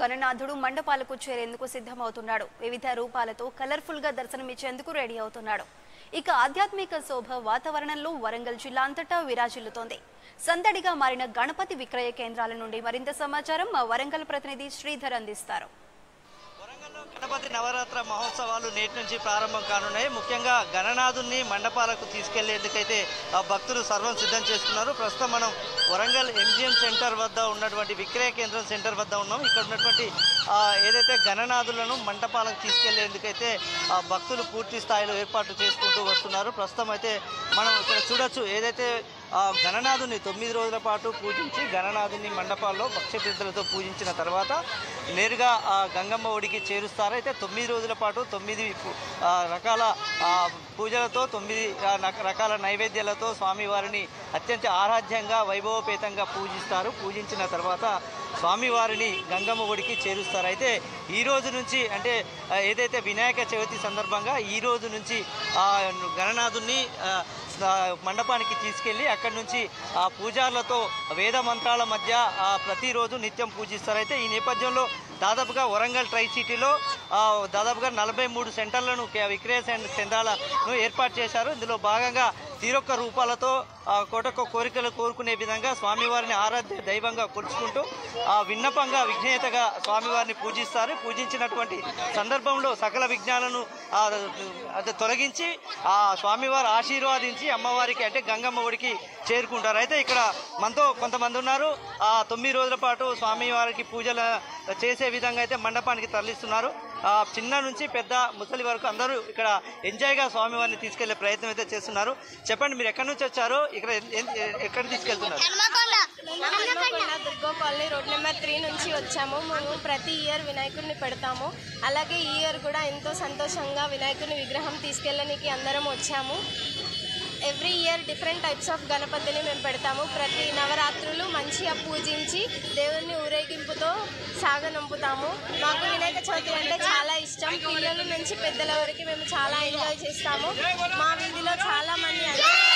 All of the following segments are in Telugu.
గణనాథుడు మండపాలకు చేరేందుకు సిద్ధమవుతున్నాడు వివిధ రూపాలతో కలర్ఫుల్ గా దర్శనమిచ్చేందుకు రెడీ అవుతున్నాడు ఇక ఆధ్యాత్మిక శోభ వాతావరణంలో వరంగల్ జిల్లా అంతటా విరాజిల్లుతోంది సందడిగా మారిన గణపతి విక్రయ కేంద్రాల నుండి మరింత సమాచారం మా వరంగల్ ప్రతినిధి శ్రీధర్ అందిస్తారు వరంగల్లో గణపతి నవరాత్ర మహోత్సవాలు నేటి నుంచి ప్రారంభం కానున్నాయి ముఖ్యంగా గణనాథుని మండపాలకు తీసుకెళ్లేందుకైతే ఆ భక్తులు సర్వం సిద్ధం చేసుకున్నారు ప్రస్తుతం మనం వరంగల్ ఎంజిఎం సెంటర్ వద్ద ఉన్నటువంటి విక్రయ కేంద్రం సెంటర్ వద్ద ఉన్నాం ఇక్కడ ఉన్నటువంటి ఆ, ఏదైతే గణనాథులను మండపాలకు తీసుకెళ్లేందుకైతే ఆ భక్తులు పూర్తి స్థాయిలో ఏర్పాట్లు చేసుకుంటూ వస్తున్నారు ప్రస్తుతం అయితే మనం ఇక్కడ చూడొచ్చు ఏదైతే ఆ గణనాథుని తొమ్మిది రోజుల పాటు పూజించి గణనాథుని మండపాల్లో భక్ష్యతీర్థులతో పూజించిన తర్వాత నేరుగా ఆ గంగమ్మ ఒడికి చేరుస్తారు అయితే తొమ్మిది రోజుల పాటు తొమ్మిది పు- ఆ, రకాల ఆ, పూజలతో తొమ్మిది ఆ, నక- రకాల నైవేద్యాలతో స్వామివారిని అత్యంత ఆరాధ్యంగా వైభవపేతంగా పూజిస్తారు పూజించిన తర్వాత స్వామివారిని గంగమ్మ ఒడికి చేరుస్తారు అయితే ఈ రోజు నుంచి అంటే ఆ, ఏదైతే వినాయక చవితి సందర్భంగా ఈ రోజు నుంచి ఆ గణనాథుని ఆ, ఆ, మండపానికి తీసుకెళ్ళి అక్కడి నుంచి ఆ పూజార్లతో వేద మంత్రాల మధ్య ఆ, ప్రతిరోజు నిత్యం పూజిస్తారు అయితే ఈ నేపథ్యంలో దాదాపుగా వరంగల్ ట్రై సిటీలో ఆ, దాదాపుగా నలభై మూడు సెంటర్లను కే- విక్రయ సెం- కేంద్రాలను ఏర్పాటు చేశారు ఇందులో భాగంగా తీరొక్క రూపాలతో ఆ, కోటొక్క కోరికలు కోరుకునే విధంగా స్వామివారిని ఆరాధ్య దైవంగా కొలుచుకుంటూ ఆ విన్నపంగా విఘ్నేతగా స్వామివారిని పూజిస్తారు పూజించినటువంటి సందర్భంలో సకల విఘ్నాలను ఆ, అది తొలగించి ఆ స్వామివారు ఆశీర్వాదించి అమ్మవారికి అంటే గంగమ్మ ఒడికి చేరుకుంటారు అయితే ఇక్కడ మనతో కొంతమంది ఉన్నారు ఆ తొమ్మిది రోజుల పాటు స్వామివారికి పూజలు చేసే విధంగా అయితే మండపానికి తరలిస్తున్నారు ఆ చిన్న నుంచి పెద్ద ముసలి వరకు అందరూ ఇక్కడ ఎంజాయ్గా స్వామివారిని తీసుకెళ్లే ప్రయత్నం అయితే చేస్తున్నారు చెప్పండి మీరు ఎక్కడి నుంచి వచ్చారు ఇక్కడ ఎన్- ఎన్- ఎక్కడ తీసుకెళ్తున్నారు Hanmakonda Durga colony road number three నుంచి వచ్చాము మేము ప్రతి ఇయర్ వినాయకుడిని పెడతాము అలాగే ఈ ఇయర్ కూడా ఎంతో సంతోషంగా వినాయకుడిని విగ్రహం తీసుకెళ్ళడానికి అందరం వచ్చాము every year different types of గణపతిని మేము పెడతాము ప్రతి నవరాత్రులు మంచిగా పూజించి దేవుని ఊరేగింపుతో సాగనంపుతాము మాకు వినాయక చవితి అంటే చాలా ఇష్టం పిల్లల నుంచి పెద్దల వరకు మేము చాలా ఎంజాయ్ చేస్తాము మా వీధిలో చాలా మంది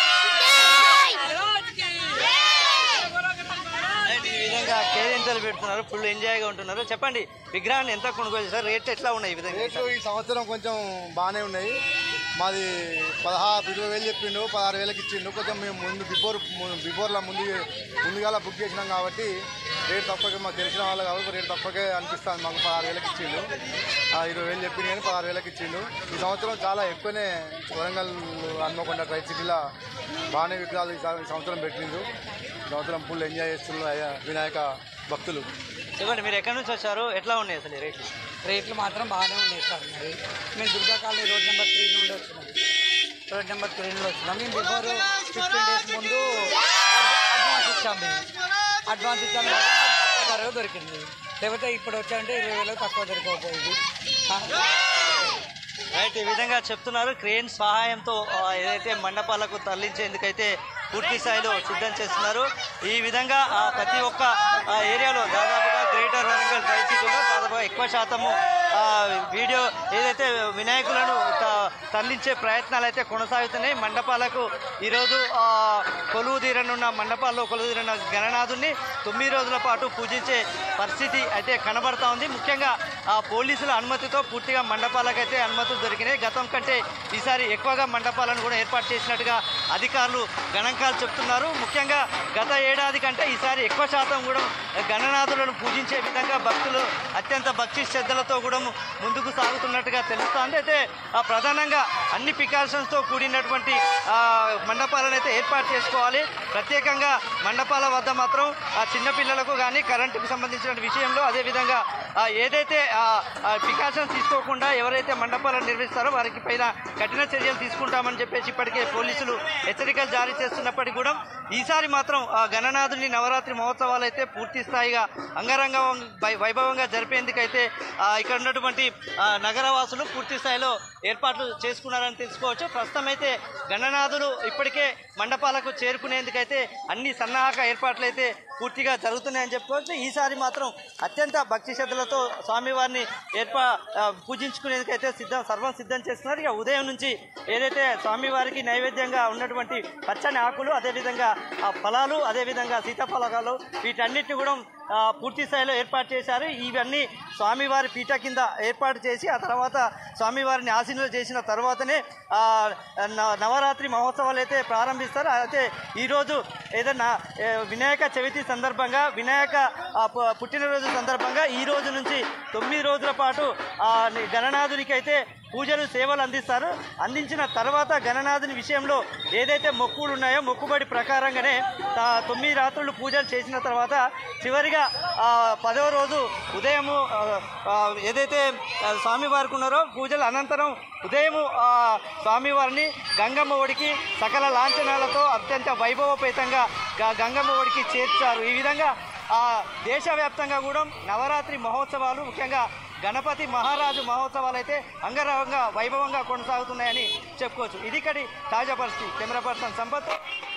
ఈ విధంగా కేరింతలు పెడుతున్నారు ఫుల్ ఎంజాయ్గా ఉంటున్నారు చెప్పండి విగ్రహాన్ని ఎంత కొనుగోలు చేశారు రేట్లు ఎట్లా ఉన్నాయి ఈ విధంగా రేట్లు ఈ సంవత్సరం కొంచెం బాగానే ఉన్నాయి మాది పదహారు ఇరవై వేలు చెప్పిండు పదహారు వేలకు ఇచ్చిండు కొంచెం మేము ముందు బిఫోర్ బిఫోర్లో ముందు ముందుగాల బుక్ చేసినాం కాబట్టి రేట్ తక్కువగా మాకు తెలిసిన వాళ్ళు కాబట్టి రేట్ తక్కువగా అనిపిస్తుంది మాకు పదహారు వేలకు ఇచ్చిండు ఆ, ఇరవై వేలు చెప్పిండు కానీ పదహారు వేలకు ఇచ్చిండు ఈ సంవత్సరం చాలా ఎక్కువనే వరంగల్ హన్మకొండ ట్రై సిటీలో బాగానే విగ్రహాలు ఈ సం- ఈ సంవత్సరం పెట్టిండ్రు ఈ సంవత్సరం ఫుల్ ఎంజాయ్ చేస్తున్నారు అయ్యా వినాయక భక్తులు చెప్పండి మీరు ఎక్కడి నుంచి వచ్చారు ఎట్లా ఉన్నాయి అసలు ఈ రేట్లు రేట్లు మాత్రం బాగానే ఉన్నాయి సార్ మరి మేము Durga colony road number three నుండి వచ్చినాం రోడ్ నెంబర్ త్రీ నుండి వచ్చినాం మేము బిఫోర్ ఫిఫ్టీన్ డేస్ ముందు అడ్వాన్స్ ఇచ్చాం మేము అడ్వాన్స్ ఇచ్చాం కాబట్టి మాకు తక్కువ ధర దొరికింది లేకపోతే ఇప్పుడు వచ్చామంటే ఇరవై వేలు తక్కువ దొరికిపోయింది రైట్ ఈ విధంగా చెప్తున్నారు క్రేన్ సహాయంతో ఆ, ఏదైతే మండపాలకు తరలించేందుకైతే పూర్తి స్థాయిలో సిద్ధం చేస్తున్నారు ఈ విధంగా ఆ, ప్రతి ఒక్క ఆ, ఏరియాలో దాదాపుగా గ్రేటర్ వరంగల్ ట్రై సిటీలో దాదాపుగా ఎక్కువ శాతము ఆ, వీడియో ఏదైతే వినాయకులను త- తరలించే ప్రయత్నాలు అయితే కొనసాగుతున్నాయి మండపాలకు ఈరోజు ఆ, కొలువు తీరనున్న మండపాల్లో కొలువు తీరనున్న గణనాథుని తొమ్మిది రోజుల పాటు పూజించే పరిస్థితి అయితే కనబడతా ఉంది ముఖ్యంగా ఆ పోలీసుల అనుమతితో పూర్తిగా మండపాలకైతే అనుమతులు దొరికినాయి గతం కంటే ఈసారి ఎక్కువగా మండపాలను కూడా ఏర్పాటు చేసినట్టుగా అధికారులు గణాంకాలు చెప్తున్నారు ముఖ్యంగా గత ఏడాది కంటే ఈసారి ఎక్కువ శాతం కూడా గణనాథులను పూజించే విధంగా భక్తులు అత్యంత భక్తి శ్రద్ధలతో కూడా ముందుకు సాగుతున్నట్టుగా తెలుస్తోంది అయితే ఆ ప్రధానంగా అన్ని ప్రికాషన్స్తో కూడినటువంటి ఆ, మండపాలను అయితే ఏర్పాటు చేసుకోవాలి ప్రత్యేకంగా మండపాల వద్ద మాత్రం ఆ చిన్నపిల్లలకు కానీ కరెంటుకు సంబంధించిన విషయంలో అదేవిధంగా ఆ, ఏదైతే ప్రికాషన్స్ తీసుకోకుండా ఎవరైతే మండపాలను నిర్వహిస్తారో వారికి పైన కఠిన చర్యలు తీసుకుంటామని చెప్పేసి ఇప్పటికే పోలీసులు హెచ్చరికలు జారీ చేస్తున్నప్పటికీ కూడా ఈసారి మాత్రం ఆ గణనాథుని నవరాత్రి మహోత్సవాలు అయితే పూర్తి స్థాయిగా అంగరంగ వై- వైభవంగా జరిపేందుకైతే ఆ, ఇక్కడ ఉన్నటువంటి ఆ, నగరవాసులు పూర్తి స్థాయిలో ఏర్పాట్లు చేసుకున్నారని తెలుసుకోవచ్చు ప్రస్తుతం అయితే గణనాథులు ఇప్పటికే మండపాలకు చేరుకునేందుకైతే అన్ని సన్నాహక ఏర్పాట్లు అయితే పూర్తిగా జరుగుతున్నాయని చెప్పుకోవచ్చు ఈసారి మాత్రం అత్యంత భక్తి శ్రద్ధలతో స్వామివారిని ఏర్పా ఆ, పూజించుకునేందుకైతే సిద్ధం సర్వం సిద్ధం చేస్తున్నారు ఇక ఉదయం నుంచి ఏదైతే స్వామివారికి నైవేద్యంగా ఉన్నటువంటి పచ్చని ఆకులు అదేవిధంగా ఆ ఫలాలు అదేవిధంగా సీతాఫలకాలు వీటన్నిటిని కూడా ఆ, పూర్తి స్థాయిలో ఏర్పాటు చేశారు ఇవన్నీ స్వామివారి పీఠ కింద ఏర్పాటు చేసి ఆ తర్వాత స్వామివారిని ఆశీనులు చేసిన తర్వాతనే ఆ, న- నవరాత్రి మహోత్సవాలు అయితే ప్రారంభిస్తారు అయితే ఈరోజు ఏదన్నా ఏ, వినాయక చవితి సందర్భంగా వినాయక ఆ, పు- పుట్టినరోజు సందర్భంగా ఈ రోజు నుంచి తొమ్మిది రోజుల పాటు ఆ, ని- గణనాథునికి అయితే పూజలు సేవలు అందిస్తారు అందించిన తర్వాత గణనాథుని విషయంలో ఏదైతే మొక్కులు ఉన్నాయో మొక్కుబడి ప్రకారంగానే తా- తొమ్మిది రాత్రులు పూజలు చేసిన తర్వాత చివరిగా ఆ, పదవ రోజు ఉదయము ఆ, ఆ, ఏదైతే ఆ, స్వామివారికి ఉన్నారో పూజల అనంతరం ఉదయము ఆ, స్వామివారిని గంగమ్మ ఒడికి సకల లాంఛనాలతో అత్యంత వైభవపేతంగా గ- గంగమ్మ ఒడికి చేర్చారు ఈ విధంగా ఆ దేశవ్యాప్తంగా కూడా నవరాత్రి మహోత్సవాలు ముఖ్యంగా గణపతి మహారాజు మహోత్సవాలు అయితే అంగరంగ వైభవంగా కొనసాగుతున్నాయని చెప్పుకోవచ్చు ఇది ఇక్కడి తాజా పరిస్థితి కెమెరా పర్సన్ సంపత్